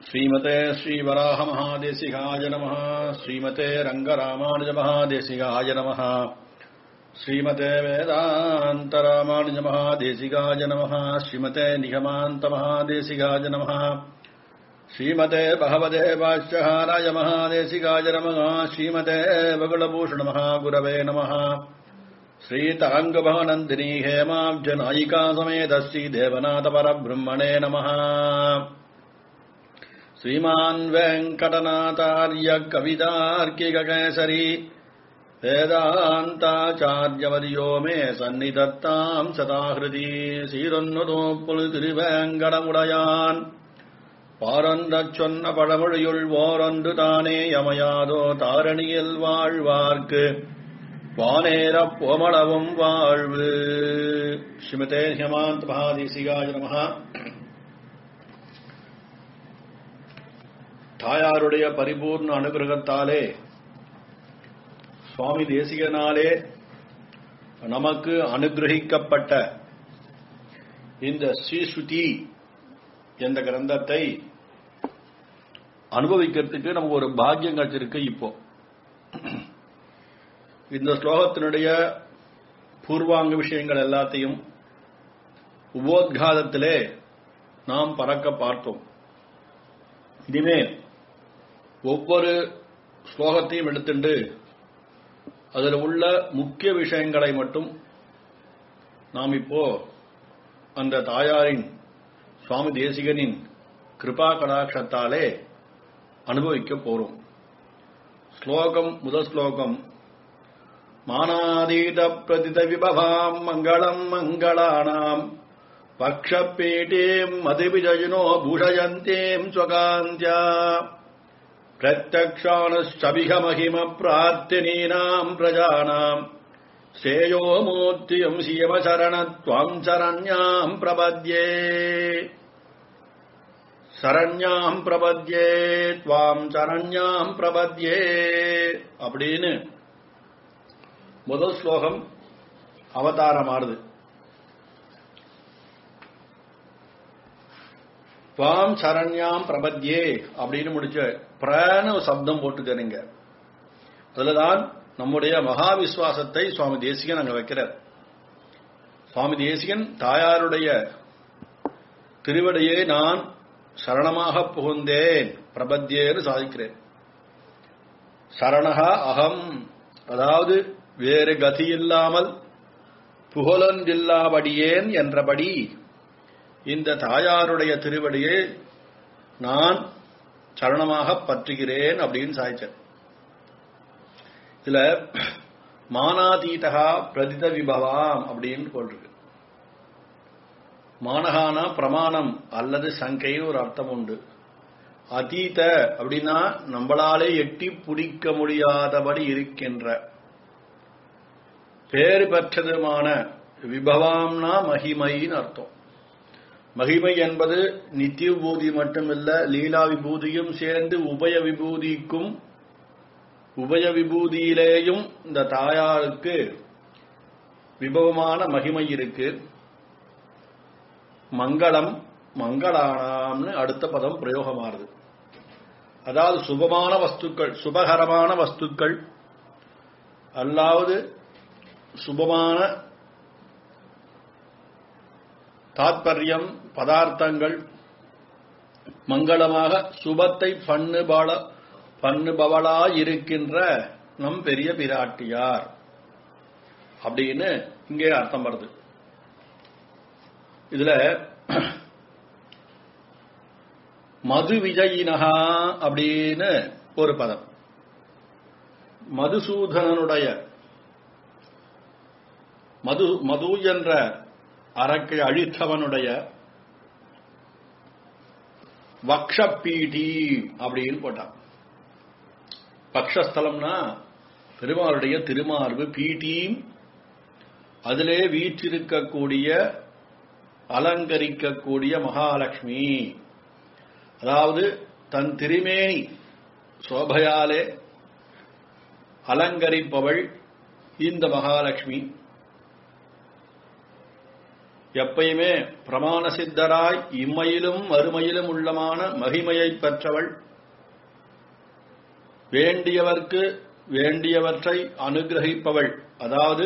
श्रीमते श्रीवराहमहादेशिकाय नमः श्रीमते रङ्गरामानुजमहादेशिकाय नमः श्रीमते वेदान्तरामानुजमहादेशिकाय नमः श्रीमते निगमान्तमहादेशिकाय नमः श्रीमते भगवते वाच्यहाराय महादेशिकाय नमः श्रीमते बगुलभूषणमहागुरवे नमः श्रीतरङ्गभवनन्दिनी हेमाब्जनायिका समेत श्रीदेवनाथपरब्रह्मणे नमः श्रीमान् वेङ्कटनाथार्य कवितार्किककेसरी வேதாந்தாச்சாரியவரியோ மே சந்நிதத்தாம் சதாகிருதி சீரொன்னுதோப்புல் திருவேங்கடமுடையான் பாரந்தச் சொன்ன பழமொழியுள் ஓரொன்று தானே யமையாதோ தாரணியில் வாழ்வார்க்கு வானேரப் போமளவும் வாழ்வு ஸ்ரீமதே ஹேமாந்த் மகாதேசிகாய நமஹா தாயாருடைய பரிபூர்ண அனுகிரகத்தாலே சுவாமி தேசிகனாலே நமக்கு அனுகிரகிக்கப்பட்ட இந்த ஸ்ரீஸ்ருதி என்ற கிரந்தத்தை அனுபவிக்கிறதுக்கு நமக்கு ஒரு பாக்கியம் கிடைச்சிருக்கு இப்போ இந்த ஸ்லோகத்தினுடைய பூர்வாங்க விஷயங்கள் எல்லாத்தையும் உபோத்காதத்திலே நாம் பறக்க பார்த்தோம் இனிமேல் ஒவ்வொரு ஸ்லோகத்தையும் எடுத்துண்டு அதில் உள்ள முக்கிய விஷயங்களை மட்டும் நாம் இப்போ அந்த தாயாரின் சுவாமி தேசிகனின் கிருபா கடாட்சத்தாலே அனுபவிக்க போறோம் ஸ்லோகம் முதல் ஸ்லோகம் மானாதீத பிரதித விபவாம் மங்களம் மங்களானாம் பக்ஷப்பீட்டீம் மதுவிஜயினோ பூஷயந்தீம் ஸ்வகாந்தியா प्रत्यक्षाणश्चबिघमहिम प्रार्थिनीनाम् प्रजानाम् श्रेयो मूर्तियम् शिवशरण त्वाम् शरण्याम् प्रपद्ये சரண்யாம் பிரபத்யே துவாம் சரண்யாம் பிரபத்யே அப்படின்னு முதல் ஸ்லோகம் அவதாரமாறுது துவாம் சரண்யாம் பிரபத்யே அப்படின்னு முடிச்ச பிரான சப்தம் போட்டுக்கிறீங்க அதுலதான் நம்முடைய மகா விசுவாசத்தை சுவாமி தேசிகன் அங்க வைக்கிறார் சுவாமி தேசிகன் தாயாருடைய திருவடையே நான் சரணமாக புகுந்தேன் பிரபத்தியேன்னு சாதிக்கிறேன் சரணகா அகம் அதாவது வேறு கதி இல்லாமல் புகழொன்றில்லாபடியேன் என்றபடி இந்த தாயாருடைய திருவடியை நான் சரணமாக பற்றுகிறேன் அப்படின்னு சாய்ச்சர் இதுல மானாதீதகா பிரதித விபவாம் அப்படின்னு போட்டிருக்கு மானகானா பிரமாணம் அல்லது சங்கைன்னு ஒரு அர்த்தம் உண்டு அதீத அப்படின்னா நம்மளாலே எட்டி பிடிக்க முடியாதபடி இருக்கின்ற பேறு பெற்றதுமான விபவாம்னா மகிமைன்னு அர்த்தம் மகிமை என்பது நித்திய விபூதி மட்டுமில்ல லீலா விபூதியும் சேர்ந்து உபய விபூதிக்கும் உபய விபூதியிலேயும் இந்த தாயாருக்கு விபவமான மகிமை இருக்கு மங்களம் மங்களானாம்னு அடுத்த பதம் பிரயோகமாறுது அதாவது சுபமான வஸ்துக்கள் சுபகரமான வஸ்துக்கள் அல்லாவது சுபமான தாத்பரியம் பதார்த்தங்கள் மங்களமாக சுபத்தை பண்ணுபல பண்ணுபவளா இருக்கின்ற நம் பெரிய பிராட்டியார் அப்படின்னு இங்கே அர்த்தம் வருது இதுல மது விஜயினகா அப்படின்னு ஒரு பதம் மதுசூதனனுடைய மது மது என்ற அரக்கை அழித்தவனுடைய வக்ஷப்பீடி அப்படின்னு போட்டான் பக்ஷஸ்தலம்னா பெருமாளுடைய திருமார்பு பீட்டீம் அதிலே வீற்றிருக்கக்கூடிய அலங்கரிக்கக்கூடிய மகாலட்சுமி அதாவது தன் திருமேனி சோபையாலே அலங்கரிப்பவள் இந்த மகாலட்சுமி எப்பயுமே பிரமாண சித்தராய் இம்மையிலும் மறுமையிலும் உள்ளமான மகிமையை பெற்றவள் வேண்டியவர்க்கு வேண்டியவற்றை அனுகிரகிப்பவள் அதாவது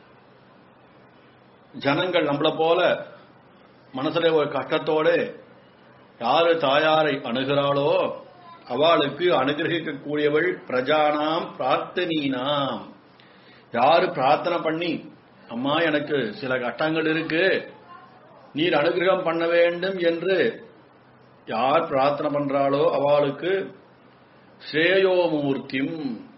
ஜனங்கள் நம்மள போல மனசுல ஒரு கஷ்டத்தோட யாரு தாயாரை அணுகிறாளோ அவளுக்கு அனுகிரகிக்கக்கூடியவள் பிரஜானாம் பிரார்த்தனீனாம் யாரு பிரார்த்தனை பண்ணி அம்மா எனக்கு சில கட்டங்கள் இருக்கு நீர் அனுகிரகம் பண்ண வேண்டும் என்று யார் பிரார்த்தனை பண்றாளோ அவளுக்கு ஸ்ரேயோமூர்த்திம்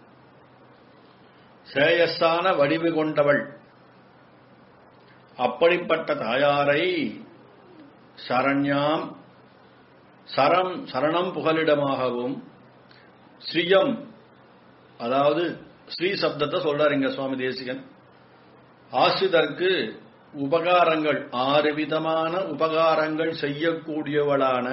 சேயஸான வடிவு கொண்டவள் அப்படிப்பட்ட தாயாரை சரண்யாம் சரம் சரணம் புகலிடமாகவும் ஸ்ரீயம் அதாவது ஸ்ரீ சப்தத்தை சொல்றார் இங்க சுவாமி தேசிகன் ஆசிரியருக்கு உபகாரங்கள் ஆறு விதமான உபகாரங்கள் செய்யக்கூடியவளான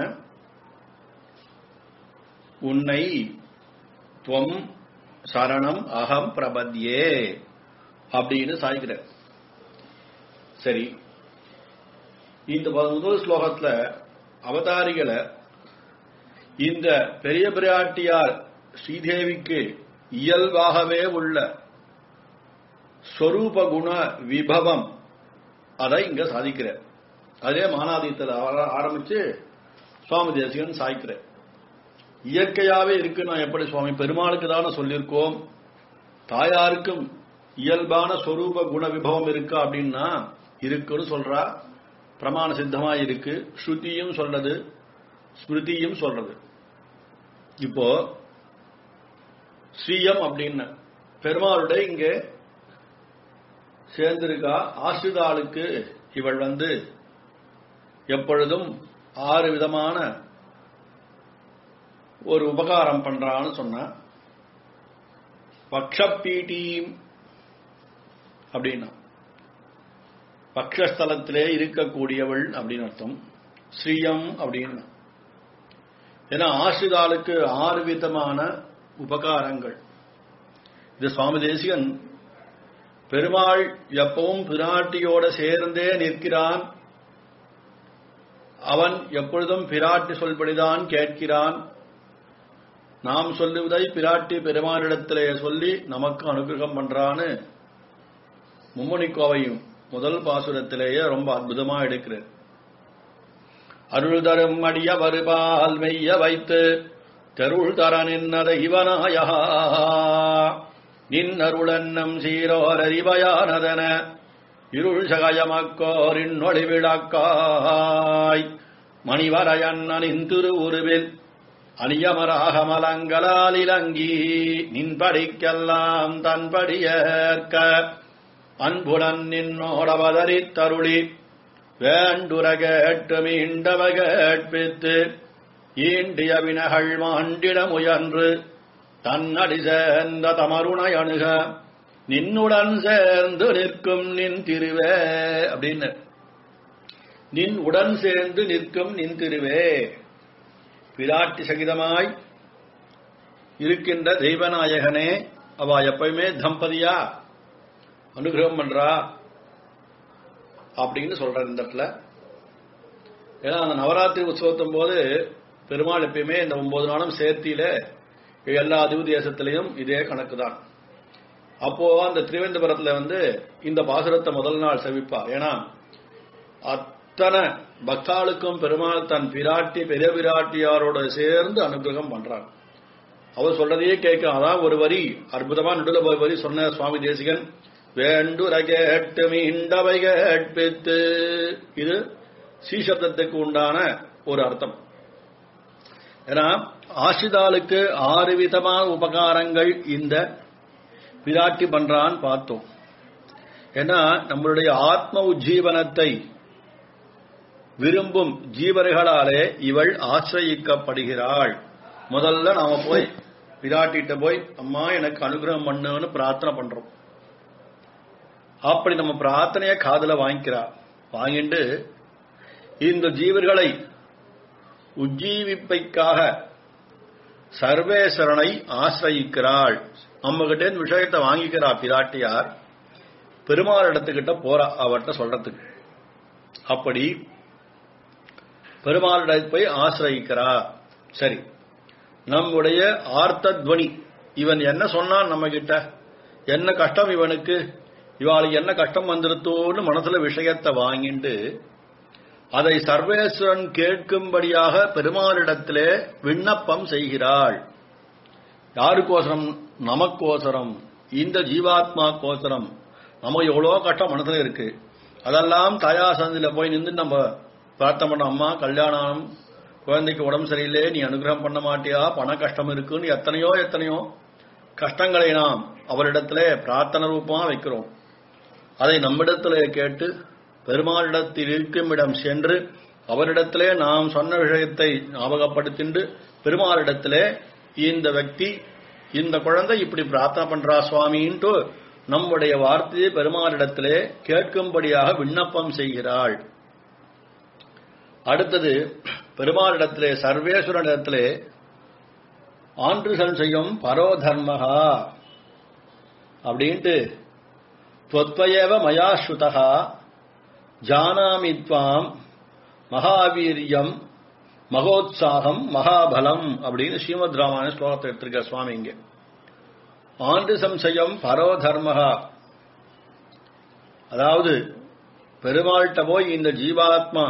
உன்னை துவம் சரணம் அகம் பிரபத்யே அப்படின்னு சாய்க்கிற சரி இந்த முதல் ஸ்லோகத்துல அவதாரிகளை இந்த பெரிய பிராட்டியார் ஸ்ரீதேவிக்கு இயல்பாகவே உள்ள ஸ்வரூப குண விபவம் அதை இங்க சாதிக்கிற அதே மானாதீத்தில் ஆரம்பிச்சு சுவாமி தேசிகன் சாய்க்கிற இயற்கையாவே இருக்கு நான் எப்படி சுவாமி பெருமாளுக்கு தானே சொல்லியிருக்கோம் தாயாருக்கும் இயல்பான ஸ்வரூப குண விபவம் இருக்கா அப்படின்னா இருக்குன்னு சொல்றா பிரமாண சித்தமா இருக்கு ஸ்ருதியும் சொல்றது ஸ்மிருதியும் சொல்றது இப்போ ஸ்ரீயம் அப்படின்னு பெருமாளுடைய இங்க சேர்ந்திருக்கா ஆசிரிதாளுக்கு இவள் வந்து எப்பொழுதும் ஆறு விதமான ஒரு உபகாரம் பண்றான்னு சொன்னா பக்ஷப்பீட்டீம் அப்படின்னா பக்ஷஸ்தலத்திலே இருக்கக்கூடியவள் அப்படின்னு அர்த்தம் ஸ்ரீயம் அப்படின்னு ஏன்னா ஆசிரிதாளுக்கு ஆறு விதமான உபகாரங்கள் இது சுவாமி தேசிகன் பெருமாள் எப்பவும் பிராட்டியோட சேர்ந்தே நிற்கிறான் அவன் எப்பொழுதும் பிராட்டி சொல்படிதான் கேட்கிறான் நாம் சொல்லுவதை பிராட்டி பெருமாளிடத்திலே சொல்லி நமக்கு அனுகிரகம் பண்றான்னு மும்முனிக்கோவையும் முதல் பாசுரத்திலேயே ரொம்ப அற்புதமா எடுக்கிறார் அருள் தரும் அடிய வருபால் மெய்ய வைத்து தெருள் தர நின்னத இவனாயா நின்னருளன்னம் சீரோர் அறிவயானதன இருள் சகயமக்கோரின் ஒளி விளக்காய் மணிவரையண்ணனின் திருவுருவில் அணியமராக மலங்களால் இலங்கி நின்படிக்கெல்லாம் தன்படியேற்க அன்புடன் நின்னோடவதறித் தருளி வேண்டுர கேட்டு மீண்டவ கேட்பித்து ஈண்டிய வினகள் மாண்டிட முயன்று தன்னடி சேர்ந்த தமருணை அணுக நின்னுடன் சேர்ந்து நிற்கும் நின் திருவே அப்படின்னு நின் உடன் சேர்ந்து நிற்கும் நின் திருவே பிராட்டி சகிதமாய் இருக்கின்ற தெய்வநாயகனே அவ எப்பயுமே தம்பதியா அனுகிரகம் பண்றா அப்படின்னு சொல்ற இந்த இடத்துல ஏன்னா அந்த நவராத்திரி உற்சவத்தும் போது பெருமாள் எப்பயுமே இந்த ஒன்பது நாளும் சேர்த்தியில எல்லா திவு தேசத்திலையும் இதே கணக்கு தான் அப்போ அந்த திருவேந்தபுரத்துல வந்து இந்த பாசுரத்தை முதல் நாள் செவிப்பா ஏன்னா அத்தனை பக்தாளுக்கும் பெருமாள் தன் பிராட்டி பெரிய பிராட்டியாரோட சேர்ந்து அனுகிரகம் பண்றான் அவர் சொல்றதையே கேட்க அதான் ஒரு வரி அற்புதமா நடுவில் ஒரு வரி சொன்ன சுவாமி தேசிகன் வேண்டுர கேட்டு மீண்டவை கேட்பித்து இது சீசப்தத்துக்கு உண்டான ஒரு அர்த்தம் ஏன்னா ஆசிதாளுக்கு ஆறு விதமான உபகாரங்கள் இந்த பிராட்டி பண்றான்னு பார்த்தோம் ஏன்னா நம்மளுடைய ஆத்ம உஜ்ஜீவனத்தை விரும்பும் ஜீவர்களாலே இவள் ஆசிரயிக்கப்படுகிறாள் முதல்ல நாம போய் பிராட்டிட்ட போய் அம்மா எனக்கு அனுகிரகம் பண்ணுன்னு பிரார்த்தனை பண்றோம் அப்படி நம்ம பிரார்த்தனைய காதல வாங்கிக்கிறா வாங்கிட்டு இந்த ஜீவர்களை உஜ்ஜீவிப்பைக்காக சர்வேஸ்வரனை ஆசிரயிக்கிறாள் நம்ம கிட்ட இந்த விஷயத்தை வாங்கிக்கிறா பிராட்டியார் பெருமாள் இடத்துக்கிட்ட போறா அவர்கிட்ட சொல்றதுக்கு அப்படி பெருமாளுடைய போய் ஆசிரயிக்கிறார் சரி நம்முடைய ஆர்த்த துவனி இவன் என்ன சொன்னான் நம்ம கிட்ட என்ன கஷ்டம் இவனுக்கு இவாளுக்கு என்ன கஷ்டம் வந்துருத்தோன்னு மனசுல விஷயத்தை வாங்கிட்டு அதை சர்வேஸ்வரன் கேட்கும்படியாக பெருமாளிடத்திலே விண்ணப்பம் செய்கிறாள் யாருக்கோசரம் நமக்கோசரம் இந்த ஜீவாத்மா கோசரம் நமக்கு எவ்வளோ கஷ்டம் மனசுல இருக்கு அதெல்லாம் தயாசந்தில போய் நின்று நம்ம பிரார்த்தனை பண்ண அம்மா கல்யாணம் குழந்தைக்கு உடம்பு சரியில்லை நீ அனுகிரகம் பண்ண மாட்டியா பண கஷ்டம் இருக்குன்னு எத்தனையோ எத்தனையோ கஷ்டங்களை நாம் அவரிடத்திலே பிரார்த்தனை ரூபமா வைக்கிறோம் அதை நம்மிடத்திலே கேட்டு பெருமாளிடத்தில் இருக்கும் இடம் சென்று அவரிடத்திலே நாம் சொன்ன விஷயத்தை ஞாபகப்படுத்திண்டு பெருமாளிடத்திலே இந்த వ్యక్తి இந்த குழந்தை இப்படி பிரார்த்தனை பண்றா சுவாமின்ட்டு நம்முடைய வார்த்தையை பெருமாளிடத்திலே கேட்கும்படியாக விண்ணப்பம் செய்கிறாள் அடுத்தது பெருமாளிடத்திலே சர்வேஸ்வரனிடத்திலே ஆண்டுகள் செய்யும் பரோதர்மகா அப்படின்ட்டு त्वत्वयेव मया श्रुतः जानामि त्वाम् மகாவீரியம் மகோத்சாகம் மகாபலம் அப்படின்னு ஸ்ரீமத் ராமாயண ஸ்லோகத்தை எடுத்திருக்க சுவாமி இங்க ஆண்டு சம்சயம் பரோதர்மகா அதாவது பெருமாள்கிட்ட போய் இந்த ஜீவாத்மா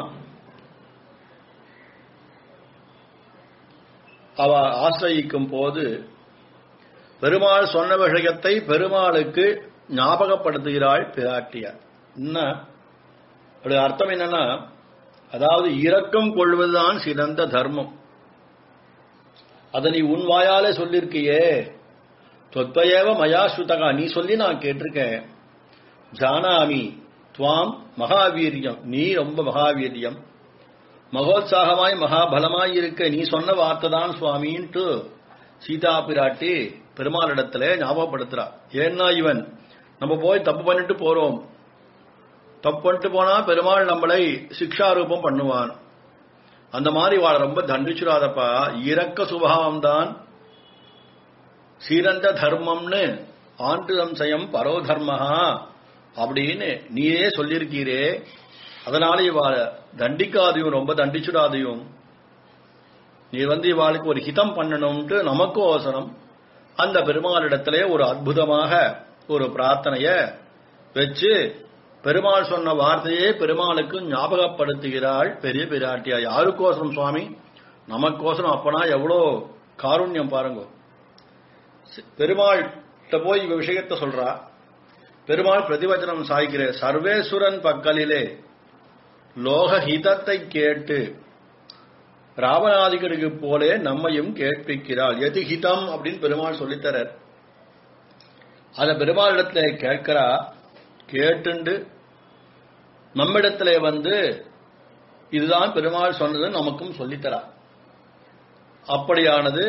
அவ ஆசிரயிக்கும் போது பெருமாள் சொன்ன விஷயத்தை பெருமாளுக்கு ஞாபகப்படுத்துகிறாள் பிராட்டியார் என்ன அப்படி அர்த்தம் என்னன்னா அதாவது இரக்கம் கொள்வதுதான் சிறந்த தர்மம் அதை நீ உன் வாயாலே சொல்லிருக்கியே தொத்வயேவ மயா ஸ்ருதகா நீ சொல்லி நான் கேட்டிருக்கேன் ஜானாமி துவாம் மகாவீரியம் நீ ரொம்ப மகாவீரியம் மகோத்சாகமாய் மகாபலமாய் இருக்க நீ சொன்ன வார்த்தை தான் சுவாமின்ட்டு சீதா பிராட்டி பெருமாளிடத்துல ஞாபகப்படுத்துறா ஏன்னா இவன் நம்ம போய் தப்பு பண்ணிட்டு போறோம் தப்பு பண்ணிட்டு போனா பெருமாள் நம்மளை சிக்ஷாரூபம் பண்ணுவான் அந்த மாதிரி வாழ ரொம்ப தண்டிச்சுடாதப்பா இரக்க சுபாவம் தான் சீரந்த தர்மம்னு ஆண்டு சம்சயம் பரோதர்மஹா அப்படின்னு நீயே சொல்லியிருக்கீரே அதனால இவாள தண்டிக்காதையும் ரொம்ப தண்டிச்சுடாதையும் நீ வந்து இவாளுக்கு ஒரு ஹிதம் பண்ணணும்ட்டு நமக்கு அவசரம் அந்த பெருமாளிடத்திலே ஒரு அற்புதமாக ஒரு பிரார்த்தனைய வச்சு பெருமாள் சொன்ன வார்த்தையே பெருமாளுக்கு ஞாபகப்படுத்துகிறாள் பெரிய பிராட்டியா யாருக்கோசரம் சுவாமி நமக்கோசரம் அப்பனா எவ்வளோ காருண்யம் பாருங்க பெருமாள் போய் இவ விஷயத்த சொல்றா பெருமாள் பிரதிவச்சனம் சாய்கிற சர்வேஸ்வரன் பக்கலிலே லோக ஹிதத்தை கேட்டு ராவணாதிகளுக்கு போலே நம்மையும் கேட்பிக்கிறாள் எது ஹிதம் அப்படின்னு பெருமாள் சொல்லித்தரார் அத பெருமாளிடத்துல கேட்கிறா கேட்டுண்டு நம்மிடத்துல வந்து இதுதான் பெருமாள் சொன்னது நமக்கும் சொல்லித்தரா அப்படியானது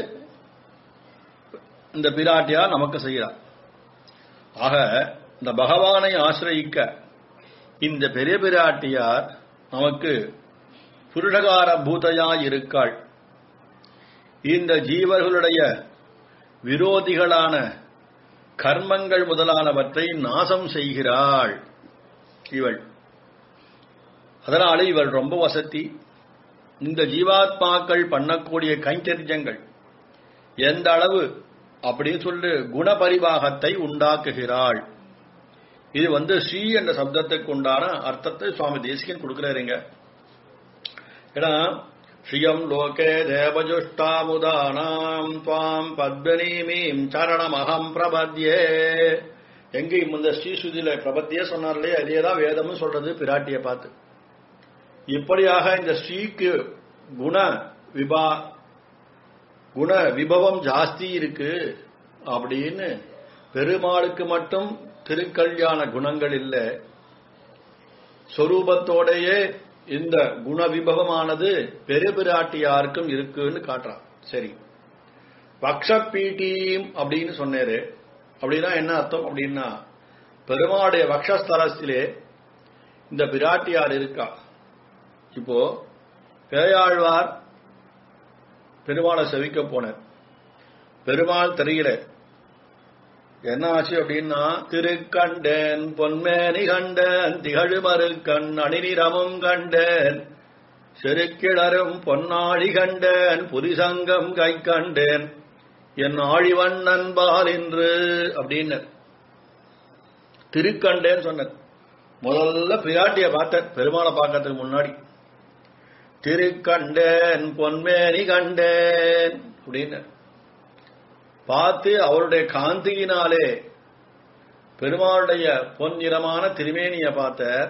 இந்த பிராட்டியார் நமக்கு செய்கிறார் ஆக இந்த பகவானை ஆசிரயிக்க இந்த பெரிய பிராட்டியார் நமக்கு புருஷகார பூதையாய் இருக்காள் இந்த ஜீவர்களுடைய விரோதிகளான கர்மங்கள் முதலானவற்றை நாசம் செய்கிறாள் இவள் அதனால இவள் ரொம்ப வசதி இந்த ஜீவாத்மாக்கள் பண்ணக்கூடிய கைங்கரியங்கள் எந்த அளவு அப்படின்னு சொல்லி குணபரிவாகத்தை உண்டாக்குகிறாள் இது வந்து ஸ்ரீ என்ற சப்தத்துக்கு உண்டான அர்த்தத்தை சுவாமி தேசிகன் கொடுக்கிறாருங்க ஏன்னா ஸ்ரீயம் லோகே தேவஜுஷ்டாமுதானாம் துவாம் பத்மனீமீம் சரணமகம் பிரபத்யே எங்கேயும் இந்த ஸ்ரீசுதியில பிரபத்தியே சொன்னார் இல்லையா இதே தான் வேதமும் சொல்றது பிராட்டியை பார்த்து இப்படியாக இந்த ஸ்ரீக்கு குண விபா குண விபவம் ஜாஸ்தி இருக்கு அப்படின்னு பெருமாளுக்கு மட்டும் திருக்கல்யாண குணங்கள் இல்லை சொரூபத்தோடையே இந்த குண விபவமானது பெருபிராட்டியாருக்கும் இருக்குன்னு காட்டுறான் சரி வக்ஷப்பீட்டீம் அப்படின்னு சொன்னாரு அப்படின்னா என்ன அர்த்தம் அப்படின்னா பெருமாளுடைய வக்ஷஸ்தலத்திலே இந்த பிராட்டியார் இருக்கா இப்போ பேயாழ்வார் பெருமாளை செவிக்க போனார் பெருமாள் தெரியல என்ன ஆச்சு அப்படின்னா திருக்கண்டேன் பொன்மேனி கண்டேன் திகழுமறு கண் அணிநிறமும் கண்டேன் செருக்கிளரும் பொன்னாழி கண்டேன் புரிசங்கம் கை கண்டேன் என் ஆழிவண்ணன் பால் என்று அப்படின்னு திருக்கண்டேன்னு சொன்னேன் முதல்ல பிராட்டிய பார்த்தேன் பெருமாளை பார்க்கறதுக்கு முன்னாடி திருக்கண்டேன் பொன்மேனி கண்டேன் அப்படின்னு பார்த்து அவருடைய காந்தியினாலே பெருமாளுடைய பொன்னிறமான திருமேனிய பார்த்தார்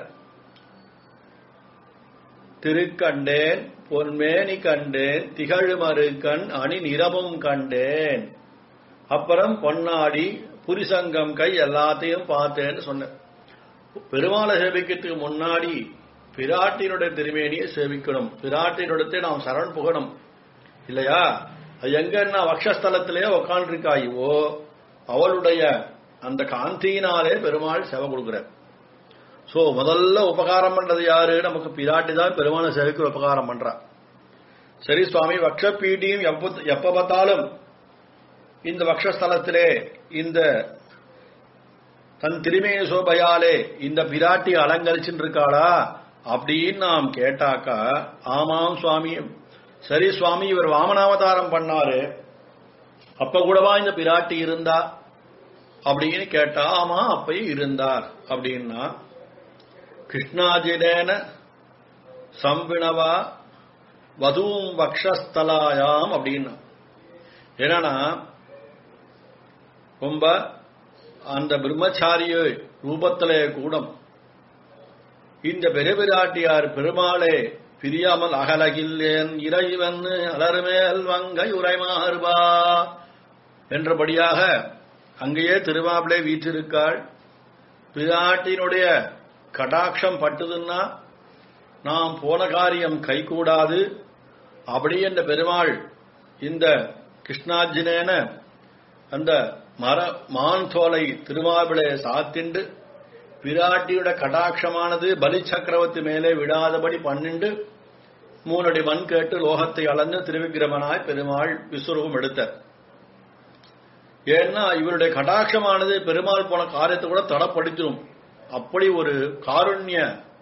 திருக்கண்டேன் பொன்மேனி கண்டேன் திகழுமறு கண் அணி நிறமும் கண்டேன் அப்புறம் பொன்னாடி புரிசங்கம் கை எல்லாத்தையும் பார்த்தேன்னு சொன்னேன் பெருமாளை சேவிக்கிறதுக்கு முன்னாடி பிராட்டினுடைய திருமேனியை சேவிக்கணும் பிராட்டினுடத்தை நாம் சரண் புகணும் இல்லையா அது எங்கன்னா வக்ஷஸ்தலத்திலே உக்காண்டிருக்காயோ அவளுடைய அந்த காந்தியினாலே பெருமாள் சேவை கொடுக்கிறார் சோ முதல்ல உபகாரம் பண்றது யாரு நமக்கு பிராட்டி தான் பெருமாளை சேவைக்கு உபகாரம் பண்றா சரி சுவாமி வக்ஷப்பீட்டியும் எப்ப எப்ப பார்த்தாலும் இந்த வக்ஷஸ்தலத்திலே இந்த தன் திருமேய சோபையாலே இந்த பிராட்டி அலங்கரிச்சுட்டு இருக்காளா அப்படின்னு நாம் கேட்டாக்கா ஆமாம் சுவாமி சரி சுவாமி இவர் வாமனாவதாரம் பண்ணாரு அப்ப கூடவா இந்த பிராட்டி இருந்தா அப்படின்னு கேட்டா ஆமா அப்பயும் இருந்தார் அப்படின்னா கிருஷ்ணாஜிலேன சம்பிணவா வதூம் வக்ஷஸ்தலாயாம் அப்படின்னா என்னன்னா ரொம்ப அந்த பிரம்மச்சாரிய ரூபத்திலே கூடம் இந்த பெருபிராட்டியார் பெருமாளே பிரியாமல் அகலகில்லேன் இறைவன் அலர்மேல் வங்கை உரைமாறுபா என்றபடியாக அங்கேயே திருமாவிலே வீற்றிருக்காள் பிராட்டினுடைய கடாட்சம் பட்டுதுன்னா நாம் போன காரியம் கைகூடாது அப்படி என்ற பெருமாள் இந்த கிருஷ்ணார்ஜுனேன அந்த மர மான் தோலை திருமாவிலே சாத்திண்டு பிராட்டியோட கடாட்சமானது பலி சக்கரவர்த்தி மேலே விடாதபடி பன்னிண்டு மூணடி மண் கேட்டு லோகத்தை அளந்து திருவிக்கிரமனாய் பெருமாள் விஸ்வரூபம் எடுத்தார் ஏன்னா இவருடைய கடாட்சமானது பெருமாள் போன காரியத்தை கூட தடப்படுத்திடும் அப்படி ஒரு காருண்ய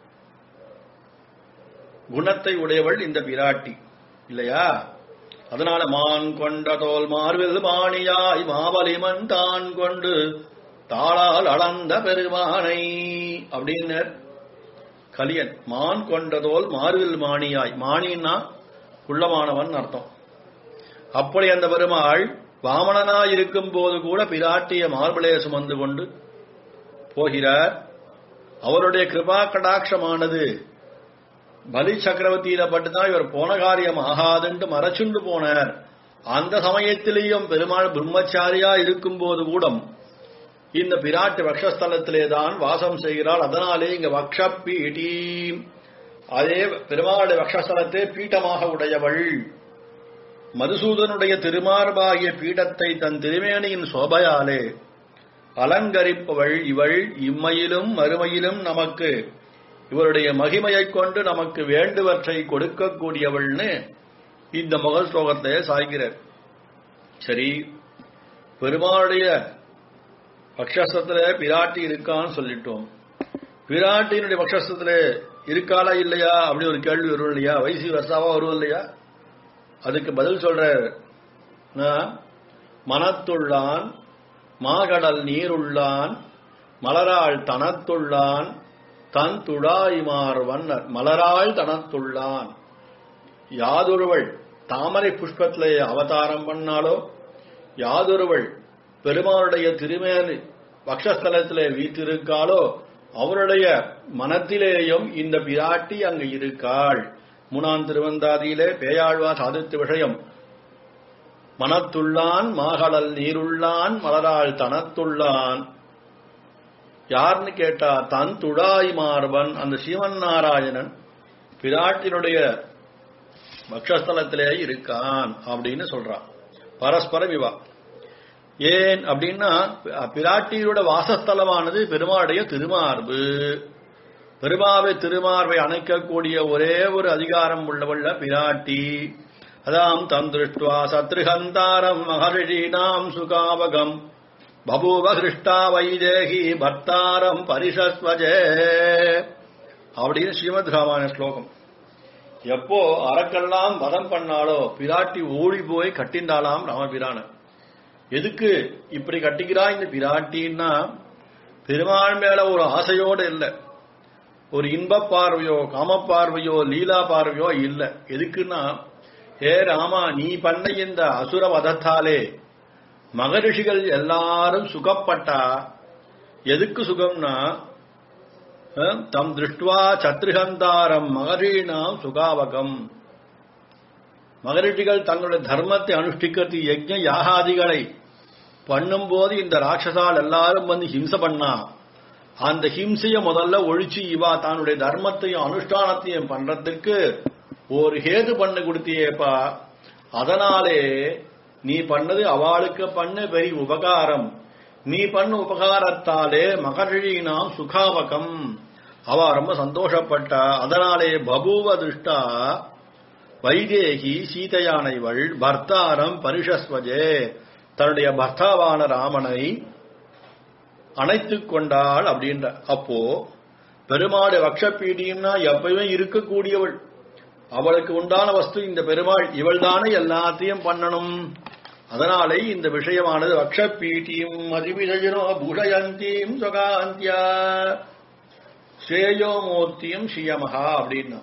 குணத்தை உடையவள் இந்த பிராட்டி இல்லையா அதனால மான் கொண்ட தோல் மார்பில் மாணியாய் மாபலிமன் தான் கொண்டு தாளால் அளந்த பெருமானை அப்படின்னு கலியன் மான் கொண்டதோல் மார்பில் மாணியாய் மாணின்னா குள்ளமானவன் அர்த்தம் அப்படி அந்த பெருமாள் வாமனனாய் இருக்கும் போது கூட பிராட்டிய மார்பிளே சுமந்து கொண்டு போகிறார் அவருடைய கிருபா கடாட்சமானது பலி சக்கரவர்த்தியில பட்டுதான் இவர் போன காரியம் ஆகாதுன்ட்டு மறைச்சுண்டு போனார் அந்த சமயத்திலேயும் பெருமாள் பிரம்மச்சாரியா இருக்கும் போது கூட இந்த பிராட்டு வக்ஷஸ்தலத்திலே தான் வாசம் செய்கிறாள் அதனாலே இங்க வக்ஷப்பீட்டி அதே பெருமாளுடைய வக்ஷஸ்தலத்தை பீட்டமாக உடையவள் மதுசூதனுடைய திருமார்பாகிய பீடத்தை தன் திருமேனியின் சோபையாலே அலங்கரிப்பவள் இவள் இம்மையிலும் மறுமையிலும் நமக்கு இவருடைய மகிமையைக் கொண்டு நமக்கு வேண்டுவற்றை கொடுக்கக்கூடியவள்னு இந்த முகல் ஸ்லோகத்தை சாய்கிறார் சரி பெருமாளுடைய பக்ஷஸ்தத்துல பிராட்டி இருக்கான்னு சொல்லிட்டோம் பிராட்டியினுடைய பக்ஷஸ்தத்துல இருக்காளா இல்லையா அப்படி ஒரு கேள்வி வரும் இல்லையா வயசு வருஷாவா வரும் இல்லையா அதுக்கு பதில் சொல்ற மனத்துள்ளான் மாகடல் நீருள்ளான் மலராள் தனத்துள்ளான் தன் துழாய்மார் வண்ணர் மலராள் தனத்துள்ளான் யாதொருவள் தாமரை புஷ்பத்திலே அவதாரம் பண்ணாலோ யாதொருவள் பெருமாளுடைய திருமேனி பக்ஷஸ்தலத்திலே வீத்திருக்காளோ அவருடைய மனத்திலேயும் இந்த பிராட்டி அங்கு இருக்காள் மூணாம் திருவந்தாதியிலே பேயாழ்வா சாதித்த விஷயம் மனத்துள்ளான் மாகடல் நீருள்ளான் மலராள் தனத்துள்ளான் யாருன்னு கேட்டா தன் துடாய் மார்பன் அந்த சிவன் நாராயணன் பிராட்டினுடைய பக்ஷஸ்தலத்திலே இருக்கான் அப்படின்னு சொல்றான் பரஸ்பர விவா ஏன் அப்படின்னா பிராட்டியோட வாசஸ்தலமானது பெருமாளுடைய திருமார்பு பெருமாவை திருமார்பை அணைக்கக்கூடிய ஒரே ஒரு அதிகாரம் உள்ளவள்ள பிராட்டி அதாம் தந்திருஷ்டுவா சத்ருகந்தாரம் மகர்ஷீனாம் சுகாவகம் பபூவ ஹிருஷ்டா வைதேகி பர்த்தாரம் பரிசஸ்வஜே அப்படின்னு ஸ்ரீமத் ராமாயண ஸ்லோகம் எப்போ அரக்கெல்லாம் வதம் பண்ணாலோ பிராட்டி ஓடி போய் கட்டிண்டாளாம் ராமபிரான எதுக்கு இப்படி கட்டிக்கிறா இந்த பிராட்டின்னா பெருமாள் மேல ஒரு ஆசையோடு இல்ல ஒரு இன்ப பார்வையோ காம பார்வையோ லீலா பார்வையோ இல்ல எதுக்குன்னா ஏ ராமா நீ பண்ண இந்த அசுர வதத்தாலே மகரிஷிகள் எல்லாரும் சுகப்பட்டா எதுக்கு சுகம்னா அஹ், தம் திருஷ்டுவா சத்ருகந்தாரம் மகரீணாம் சுகாவகம் மகரிஷிகள் தங்களுடைய தர்மத்தை அனுஷ்டிக்கிறது யஜ்ஞ யாகாதிகளை பண்ணும்போது இந்த ராட்சசால் எல்லாரும் வந்து ஹிம்சை பண்ணா அந்த ஹிம்சைய முதல்ல ஒழிச்சு இவா தன்னுடைய தர்மத்தையும் அனுஷ்டானத்தையும் பண்றதுக்கு ஒரு ஹேது பண்ணு கொடுத்தியேப்பா அதனாலே நீ பண்ணது அவளுக்கு பண்ண பெரிய உபகாரம் நீ பண்ண உபகாரத்தாலே மகர்ஷினாம் சுகாவகம் அவ ரொம்ப சந்தோஷப்பட்டா அதனாலே பபூவ திருஷ்டா வைதேகி சீதையானைவள் பர்த்தாரம் பரிஷஸ்வஜே தன்னுடைய பர்த்தாவான ராமனை அணைத்துக் கொண்டாள் அப்படின்ற அப்போ பெருமாள் வக்ஷப்பீடியம்னா எப்பயுமே இருக்கக்கூடியவள் அவளுக்கு உண்டான வஸ்து இந்த பெருமாள் இவள் தானே எல்லாத்தையும் பண்ணணும் அதனாலே இந்த விஷயமானது வக்ஷப்பீட்டியும் அதிவிஜயனோ பூஷயந்தீம் சுகாந்தியா ஸ்ரேயோ மூர்த்தியும் ஸ்ரீயமகா அப்படின்னா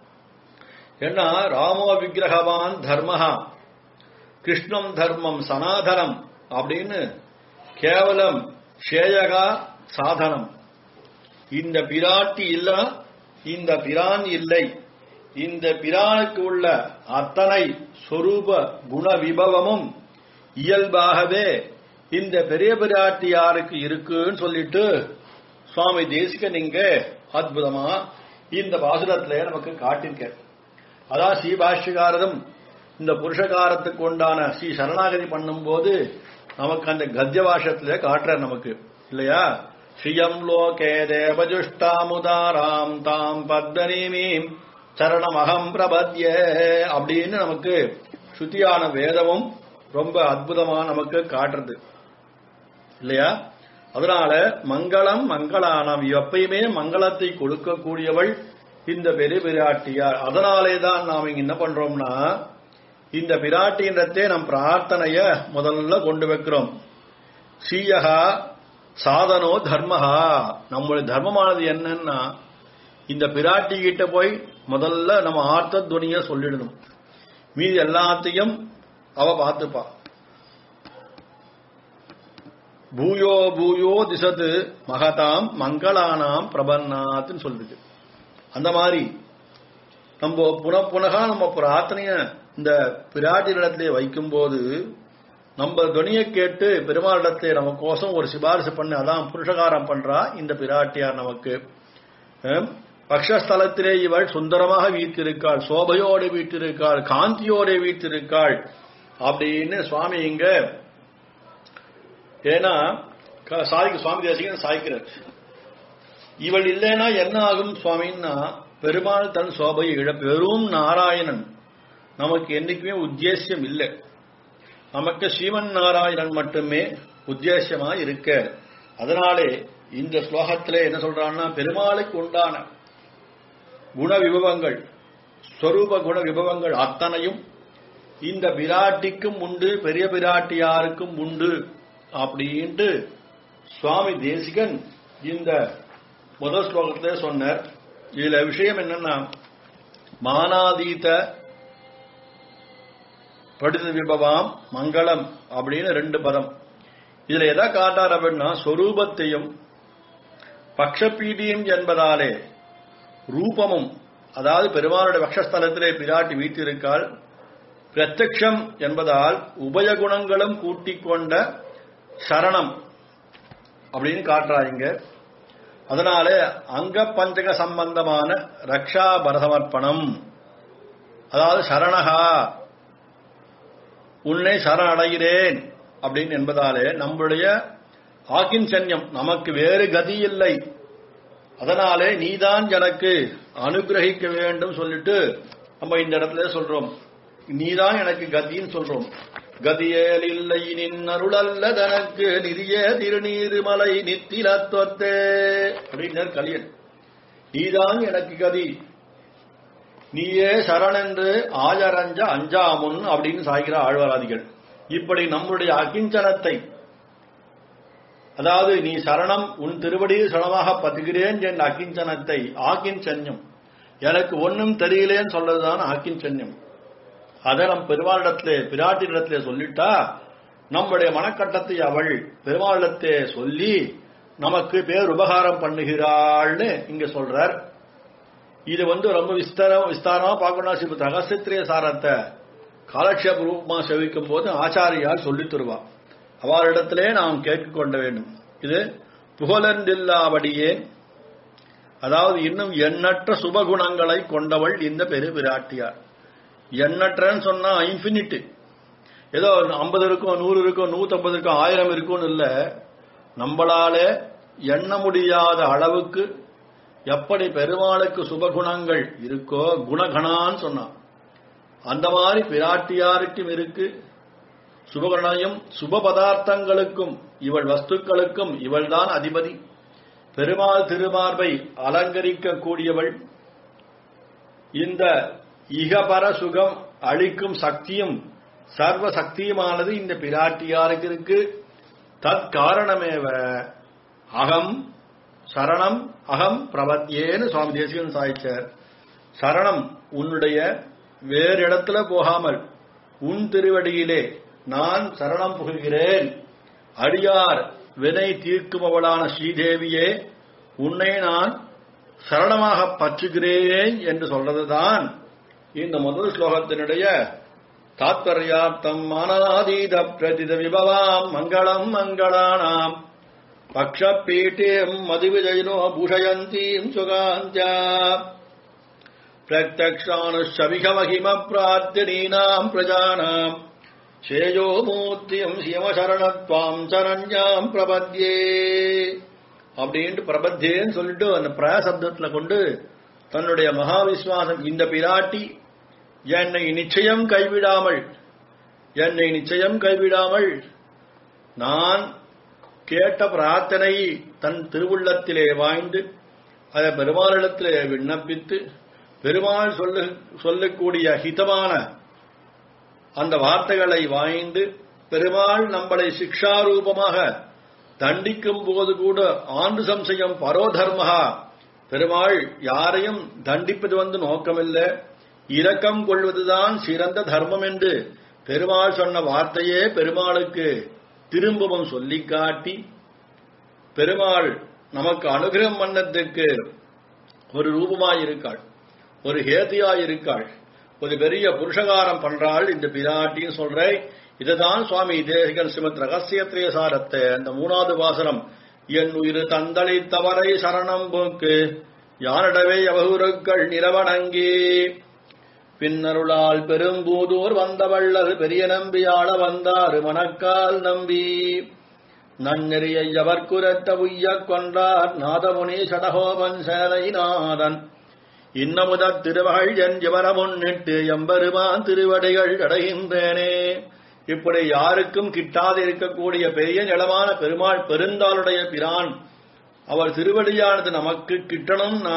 ஏன்னா ராமோ விக்கிரகவான் தர்மஹா கிருஷ்ணம் தர்மம் சனாதனம் அப்படின்னு கேவலம் ஷேயகா சாதனம் இந்த பிராட்டி இல்ல இந்த பிரான் இல்லை இந்த பிரானுக்கு உள்ள அத்தனை சொரூப குண விபவமும் இயல்பாகவே இந்த பெரிய பிராட்டியாருக்கு இருக்குன்னு சொல்லிட்டு சுவாமி தேசிகன் இங்க அற்புதமா இந்த பாசுரத்துல நமக்கு காட்டிருக்க அதான் ஸ்ரீபாஷ்யகாரதம் இந்த புருஷகாரத்துக்கு உண்டான ஸ்ரீ சரணாகதி பண்ணும்போது நமக்கு அந்த கத்திய பாஷத்துல காட்டுறார் நமக்கு இல்லையா ஸ்ரீயம் லோகே தேவஜுஷ்டாமுதாராம் தாம் பத்மனீமீம் சரணமகம் பிரபத்ய அப்படின்னு நமக்கு சுத்தியான வேதமும் ரொம்ப அற்புதமா நமக்கு காட்டுறது இல்லையா அதனால மங்களம் மங்களானம் எப்பயுமே மங்களத்தை கொடுக்கக்கூடியவள் இந்த பெரிய பிராட்டியார் அதனாலே தான் நாம் இங்க என்ன பண்றோம்னா இந்த பிராட்டின்றதே நம் பிரார்த்தனைய முதல்ல கொண்டு வைக்கிறோம் ஸ்ரீயகா சாதனோ தர்மஹா நம்முடைய தர்மமானது என்னன்னா இந்த பிராட்டி கிட்ட போய் முதல்ல நம்ம ஆர்த்த துணிய சொல்லிடணும் மீதி எல்லாத்தையும் அவ பார்த்துப்பா பூயோ பூயோ திசத்து மகதாம் மங்களானாம் பிரபன்னாத்துன்னு சொல்லுது அந்த மாதிரி நம்ம புன புனகா நம்ம பிரார்த்தனைய இந்த பிராட்டியிடத்திலே வைக்கும்போது நம்ம துணியை கேட்டு பெருமாளிடத்திலே நம்ம கோசம் ஒரு சிபாரிசு பண்ணி அதான் புருஷகாரம் பண்றா இந்த பிராட்டியார் நமக்கு ஹம், பக்ஷஸ்தலத்திலே இவள் சுந்தரமாக வீட்டிருக்காள் சோபையோடு வீட்டிருக்காள் காந்தியோடு வீட்டிருக்காள் அப்படின்னு சுவாமி இங்க ஏன்னா க- சாதிக்கு சுவாமி தேசிகன் சாய்க்கிறார் இவள் இல்லைன்னா என்ன ஆகும் சுவாமின்னா பெருமாள் தன் சோபையை இழப்பு வெறும் நாராயணன் நமக்கு என்னைக்குமே உத்தேசியம் இல்லை நமக்கு ஸ்ரீமன் நாராயணன் மட்டுமே உத்தேசமா இருக்க அதனாலே இந்த ஸ்லோகத்திலே என்ன சொல்றான்னா பெருமாளுக்கு உண்டான குண விபவங்கள் ஸ்வரூப குண விபவங்கள் அத்தனையும் இந்த பிராட்டிக்கும் உண்டு பெரிய பிராட்டியாருக்கும் உண்டு அப்படின்ட்டு சுவாமி தேசிகன் இந்த முதல் ஸ்லோகத்திலே சொன்னார் இதுல விஷயம் என்னன்னா மானாதீத படித விபவாம் மங்களம் அப்படின்னு ரெண்டு பதம் இதுல எதை காட்டார் அப்படின்னா சொரூபத்தையும் பக்ஷபீடியம் என்பதாலே ரூபமும் அதாவது பெருமானுடைய பக்ஷஸ்தலத்திலே பிராட்டி வீட்டிருக்காள் பிரத்யக்ஷம் என்பதால் உபயகுணங்களும் கூட்டிக் கொண்ட சரணம் அப்படின்னு காட்டுறாங்க அதனால அங்க பஞ்சக சம்பந்தமான ரக்ஷா பரசமர்ப்பணம் அதாவது சரணகா உன்னை சரணடைகிறேன் அப்படின்னு என்பதாலே நம்முடைய ஆக்கின்சன்யம் நமக்கு வேறு கதி இல்லை அதனாலே நீதான் எனக்கு அனுகிரகிக்க வேண்டும் சொல்லிட்டு நம்ம இந்த இடத்துல சொல்றோம் நீதான் எனக்கு கதின்னு சொல்றோம் கதியேல் இல்லை நின்னருளல்ல தனக்கு நிதிய திருநீருமலை நித்திலத்துவத்தே அப்படின்னார் கலியன் நீதான் எனக்கு கதி நீயே சரணென்று ஆஜரஞ்ச அஞ்சாமுன் அப்படின்னு சாய்கிற ஆழ்வாராதிகள் இப்படி நம்முடைய அகிஞ்சனத்தை அதாவது நீ சரணம் உன் திருவடியில் சரணமாக பத்துகிறேன் என்ற அகிஞ்சனத்தை ஆக்கிஞ்சன்யம் எனக்கு ஒன்னும் தெரியலேன்னு சொல்றதுதான் ஆக்கிஞ்சன்யம் அதை நம் பெருமாளிடத்திலே பிராட்டினிடத்திலே சொல்லிட்டா நம்முடைய மனக்கட்டத்தை அவள் பெருமாளிடத்தே சொல்லி நமக்கு பேர் உபகாரம் பண்ணுகிறாள்னு இங்க சொல்றார் இது வந்து ரொம்ப விஸ்தாரம் விஸ்தாரமா பார்க்கணும் ஸ்ரீமத் ரகசியத்திரிய சாரத்தை காலக்ஷேப ரூபமா செவிக்கும் போது ஆச்சாரியால் சொல்லித் தருவா அவரிடத்திலே நாம் கேட்டுக்கொள்ள வேண்டும் இது புகழன்றில்லாபடியே அதாவது இன்னும் எண்ணற்ற சுபகுணங்களை கொண்டவள் இந்த பெரு பிராட்டியார் எண்ணற்றன்னு சொன்னா இன்ஃபினிட் ஏதோ ஐம்பது இருக்கும் நூறு இருக்கும் நூத்தம்பது இருக்கும் ஆயிரம் இருக்கும்னு இல்ல நம்மளாலே எண்ண முடியாத அளவுக்கு எப்படி பெருமாளுக்கு சுபகுணங்கள் இருக்கோ குணகணான்னு சொன்னான் அந்த மாதிரி பிராட்டியாருக்கும் இருக்கு சுபகுணையும் சுப பதார்த்தங்களுக்கும் இவள் வஸ்துக்களுக்கும் இவள்தான் அதிபதி பெருமாள் திருமார்பை அலங்கரிக்க கூடியவள் இந்த இகபர சுகம் அளிக்கும் சக்தியும் சர்வ சக்தியுமானது இந்த பிராட்டியாருக்கு இருக்கு தற்காரணமேவ அகம் சரணம் அகம் பிரபத்தியேன்னு சுவாமி தேசிகன் சாய்ச்சார் சரணம் உன்னுடைய வேறு இடத்துல போகாமல் உன் திருவடியிலே நான் சரணம் புகுகிறேன் அடியார் வினை தீர்க்குமவளான ஸ்ரீதேவியே உன்னை நான் சரணமாக பற்றுகிறேன் என்று சொல்றதுதான் இந்த முதல் ஸ்லோகத்தினுடைய தாத்பர்யார்த்தம் மானாதீத பிரதித விபவாம் மங்களம் மங்களானாம் பக்ஷபீட்டீம் மதிவிஜயினோ பூஷயந்தீம் சுகாந்தியா பிரத்யக்ஷானுஷவிகமகிம பிரார்த்தனீனாம் பிரஜானாம் சேயோ மூர்த்தியம் சிவசரணத்வாம் சரண்யாம் பிரபத்யே அப்படின்ட்டு பிரபத்தியேன்னு சொல்லிட்டு அந்த பிரசப்தத்துல கொண்டு தன்னுடைய மகா விஸ்வாசம் இந்த பிராட்டி என்னை நிச்சயம் கைவிடாமல் என்னை நிச்சயம் கைவிடாமல் நான் கேட்ட பிரார்த்தனை தன் திருவுள்ளத்திலே வாய்ந்து அதை பெருமாளிடத்திலே விண்ணப்பித்து பெருமாள் சொல்லு சொல்லக்கூடிய ஹிதமான அந்த வார்த்தைகளை வாய்ந்து பெருமாள் நம்மளை சிக்ஷாரூபமாக தண்டிக்கும் போது கூட ஆண்டு சம்சயம் பரோதர்மகா பெருமாள் யாரையும் தண்டிப்பது வந்து நோக்கமில்லை இரக்கம் கொள்வதுதான் சிறந்த தர்மம் என்று பெருமாள் சொன்ன வார்த்தையே பெருமாளுக்கு திரும்பவும் சொல்லி காட்டி பெருமாள் நமக்கு அனுகிரகம் பண்ணத்துக்கு ஒரு ரூபமாயிருக்காள் ஒரு ஹேதியாயிருக்காள் ஒரு பெரிய புருஷகாரம் பண்றாள் இந்த பிராட்டின்னு சொல்றேன் இதுதான் சுவாமி தேசிகன் ஸ்ரீமத் ரகசியத்திரிய சாரத்தை அந்த மூணாவது வாசனம் என் உயிர் தந்தளி தவறை சரணம் போக்கு யானிடவே அவகுருக்கள் நிலவணங்கி பின்னருளால் பெரும்பூதூர் வந்தவள்ளது பெரிய நம்பியாள வந்தாறு மணக்கால் நம்பி நன்னெறியை எவர்க்குரத்த உய்யக் கொண்டார் நாதமுனி சடகோபன் சேலை நாதன் இன்னமுதத் திருமகள் என் ஜவர முன்னிட்டு எம்பெருமான் திருவடிகள் அடைகின்றேனே இப்படி யாருக்கும் கிட்டாது இருக்கக்கூடிய பெரிய நிலமான பெருமாள் பெருந்தாளுடைய பிரான் அவர் திருவடியானது நமக்கு கிட்டணும்னா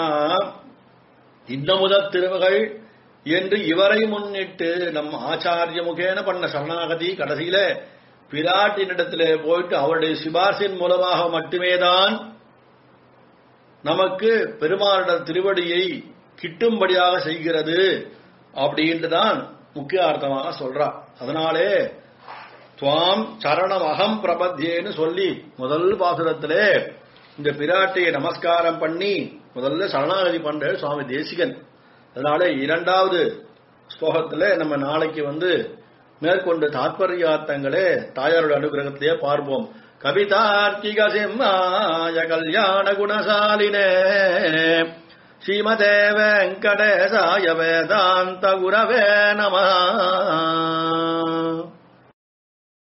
இன்னமுதத் திருமகள் என்று இவரை முன்னிட்டு நம் ஆச்சாரிய முகேன பண்ண சரணாகதி கடைசியில பிராட்டினிடத்திலே போயிட்டு அவருடைய சிபார்சின் மூலமாக மட்டுமேதான் நமக்கு பெருமாளிட திருவடியை கிட்டும்படியாக செய்கிறது அப்படின்ட்டுதான் முக்கிய அர்த்தமாக சொல்றா அதனாலே துவாம் சரணம் அகம் பிரபத்தியேன்னு சொல்லி முதல் பாசுரத்திலே இந்த பிராட்டியை நமஸ்காரம் பண்ணி முதல்ல சரணாகதி பண்ற சுவாமி தேசிகன் அதனால இரண்டாவது ஸ்லோகத்துல நம்ம நாளைக்கு வந்து மேற்கொண்டு தாத்பரியார்த்தங்களே தாயாரோட அனுகிரகத்திலேயே பார்ப்போம் கவிதார்த்திக சிம்மாய கல்யாண குணசாலினே ஸ்ரீமதே வெங்கடேசாய வேதாந்த குரவே நம